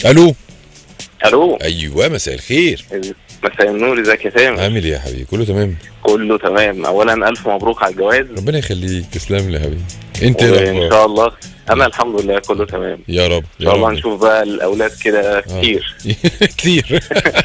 الو الو ايوه مساء الخير مساء النور ازيك يا سامي عامل ايه يا حبيبي كله تمام كله تمام اولا الف مبروك على الجواز ربنا يخليك تسلم لي يا حبيبي انت ايه وان الاخبار شاء الله انا الحمد لله كله تمام يا رب ان شاء الله نشوف بقى الاولاد كده كتير كتير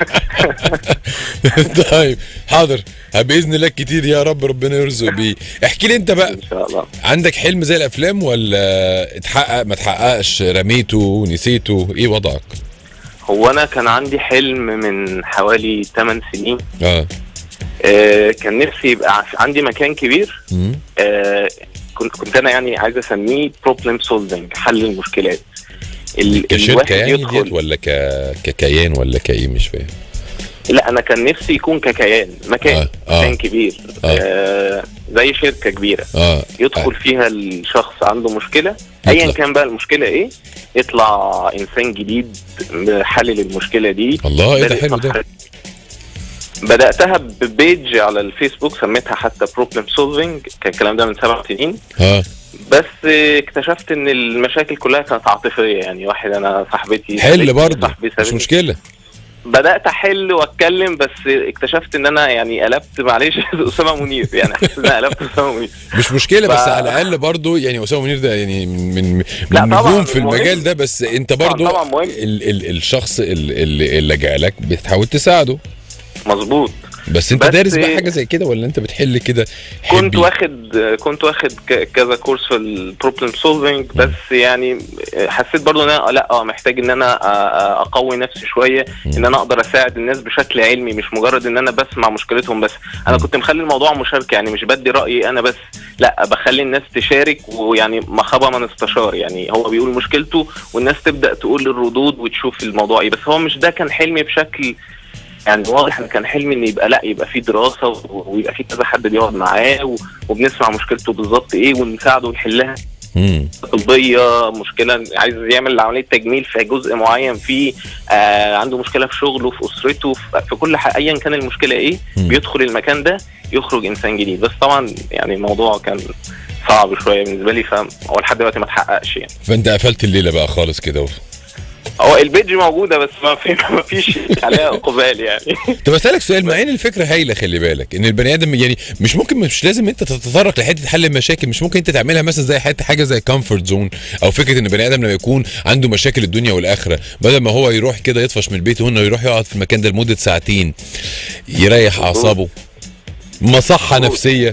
طيب حاضر باذن الله كتير يا رب ربنا يرزق بيه احكي لي انت بقى ان شاء الله عندك حلم زي الافلام ولا اتحقق ما اتحققش رميته نسيته ايه وضعك هو انا كان عندي حلم من حوالي 8 سنين اه آه كان نفسي يبقى ع- عندي مكان كبير مم. آه كنت كنت انا يعني عايز اسميه بروبلم سولفنج حل المشكلات ال- كشركه الواحد يعني يدخل- ديت ولا ك... ككيان ولا كايه مش فاهم لا انا كان نفسي يكون ككيان مكان آه، آه. مكان كبير آه. آه زي شركه كبيره اه يدخل فيها الشخص عنده مشكله ايا يطلع. كان بقى المشكله ايه يطلع انسان جديد حلل المشكله دي الله ايه ده بدأت حلو ده صفحة- بداتها ببيج على الفيسبوك سميتها حتى بروبلم سولفنج كان الكلام ده من سبع سنين اه بس اكتشفت ان المشاكل كلها كانت عاطفيه يعني واحد انا صاحبتي حل سابتني، برضه صاحبي مش سابتني. مشكله بدات احل واتكلم بس اكتشفت ان انا يعني قلبت معلش اسامه منير يعني حسيت ان انا قلبت اسامه منير مش مشكله ف- بس على الاقل برضه يعني اسامه منير ده يعني من من لا من طبعاً نجوم في مهم. المجال ده بس انت طبعاً برضه طبعاً مهم. ال ال الشخص ال- ال- اللي جالك بتحاول تساعده مظبوط بس انت بس- دارس بقى حاجه زي كده ولا انت بتحل كده كنت حبي؟ واخد كنت واخد ك- كذا كورس في البروبلم سولفنج بس يعني حسيت برضو ان انا لا اه محتاج ان انا أ- أ- اقوي نفسي شويه ان انا اقدر اساعد الناس بشكل علمي مش مجرد ان انا بسمع مشكلتهم بس انا كنت مخلي الموضوع مشاركه يعني مش بدي رايي انا بس لا بخلي الناس تشارك ويعني ما خاب من استشار يعني هو بيقول مشكلته والناس تبدا تقول الردود وتشوف الموضوع ايه بس هو مش ده كان حلمي بشكل يعني واضح ان كان حلمي ان يبقى لا يبقى في دراسه و- ويبقى في كذا حد بيقعد معاه و- وبنسمع مشكلته بالظبط ايه ونساعده ونحلها مم. طبيه مشكله عايز يعمل عمليه تجميل في جزء معين فيه آه عنده مشكله في شغله في اسرته في, في كل حاجه ايا كان المشكله ايه مم. بيدخل المكان ده يخرج انسان جديد بس طبعا يعني الموضوع كان صعب شويه بالنسبه لي فهو لحد دلوقتي ما اتحققش يعني فانت قفلت الليله بقى خالص كده هو البيج موجوده بس ما في ما فيش عليها اقبال يعني طب اسالك سؤال مع ان الفكره هايله خلي بالك ان البني ادم يعني مش ممكن مش لازم انت تتطرق لحته حل المشاكل مش ممكن انت تعملها مثلا زي حته حاجه زي كومفورت زون او فكره ان البني ادم لما يكون عنده مشاكل الدنيا والاخره بدل ما هو يروح كده يطفش من البيت هنا ويروح يقعد في المكان ده لمده ساعتين يريح اعصابه مصحه مظبوط. نفسيه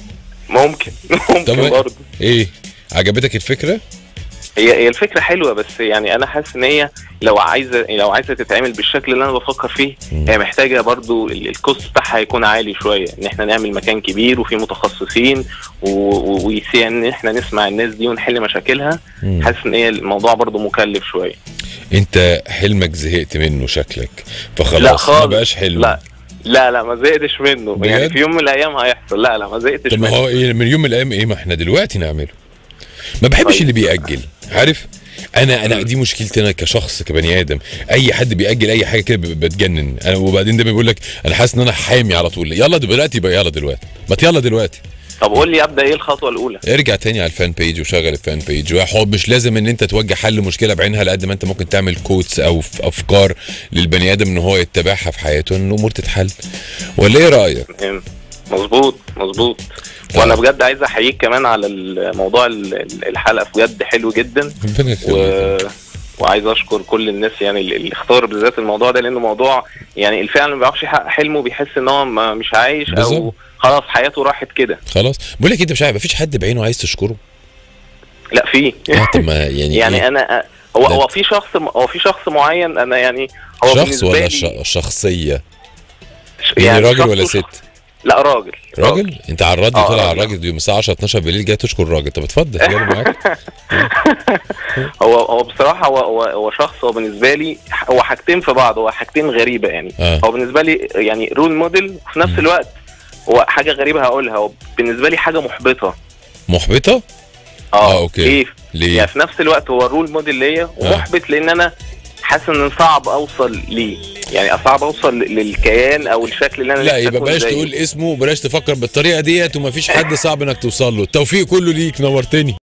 ممكن ممكن تمام. برضه ايه عجبتك الفكره هي هي الفكره حلوه بس يعني انا حاسس ان هي لو عايزه لو عايزه تتعمل بالشكل اللي انا بفكر فيه هي محتاجه برضو ال- الكوست بتاعها هيكون عالي شويه ان احنا نعمل مكان كبير وفيه متخصصين و- و- ويسيع ان احنا نسمع الناس دي ونحل مشاكلها مم. حاسس ان هي الموضوع برضو مكلف شويه انت حلمك زهقت منه شكلك لا فخلاص ما خالص بقاش حلم لا لا لا ما زهقتش منه بجد؟ يعني في يوم من الايام هيحصل لا لا ما زهقتش طب ما منه هو ايه من يوم من الايام ايه ما احنا دلوقتي نعمله ما بحبش طيب. اللي بيأجل عارف انا انا دي مشكلتي انا كشخص كبني ادم اي حد بيأجل اي حاجه كده ب- بتجنن انا وبعدين ده بيقول لك انا حاسس ان انا حامي على طول يلا دلوقتي يبقى يلا دلوقتي ما يلا دلوقتي طب قول لي ابدا ايه الخطوه الاولى ارجع تاني على الفان بيج وشغل الفان بيج وحب مش لازم ان انت توجه حل مشكله بعينها لقد ما انت ممكن تعمل كوتس او ف- افكار للبني ادم ان هو يتبعها في حياته ان الامور تتحل ولا ايه رايك تمام. مظبوط مظبوط وانا بجد عايز احييك كمان على الموضوع ال- الحلقه بجد حلو جدا ربنا و... يخليك وعايز اشكر كل الناس يعني اللي اللي اختار بالذات الموضوع ده لانه موضوع يعني الفعل اللي ما بيعرفش يحقق حلمه بيحس ان هو ما- مش عايش او بالظبط. خلاص حياته راحت كده خلاص بقول لك انت مش عارف مفيش حد بعينه عايز تشكره لا في اه طب ما يعني يعني إيه؟ انا هو ده- هو في شخص هو في شخص معين انا يعني هو شخص بالنسبة ولا لي ش- شخصيه ش- يعني راجل شخص ولا وشخص. ست لا راجل راجل انت على الراديو آه، طلع على راجل. الراجل يوم الساعه 10 12 بالليل جاي تشكر الراجل طب اتفضل جاي معاك هو هو بصراحه هو هو, هو شخص هو بالنسبه لي هو حاجتين في بعض هو حاجتين غريبه يعني آه. هو بالنسبه لي يعني رول موديل وفي نفس الوقت هو حاجه غريبه هقولها هو بالنسبه لي حاجه محبطه محبطه آه، أوكي. ليه؟ ليه يعني في نفس الوقت هو رول موديل ليا ومحبط لان انا حاسس ان صعب اوصل ليه يعني صعب اوصل للكيان او الشكل اللي انا لا نفسي يبقى أكون بلاش زيه. تقول اسمه وبلاش تفكر بالطريقه ديت ومفيش حد صعب انك توصل له التوفيق كله ليك نورتني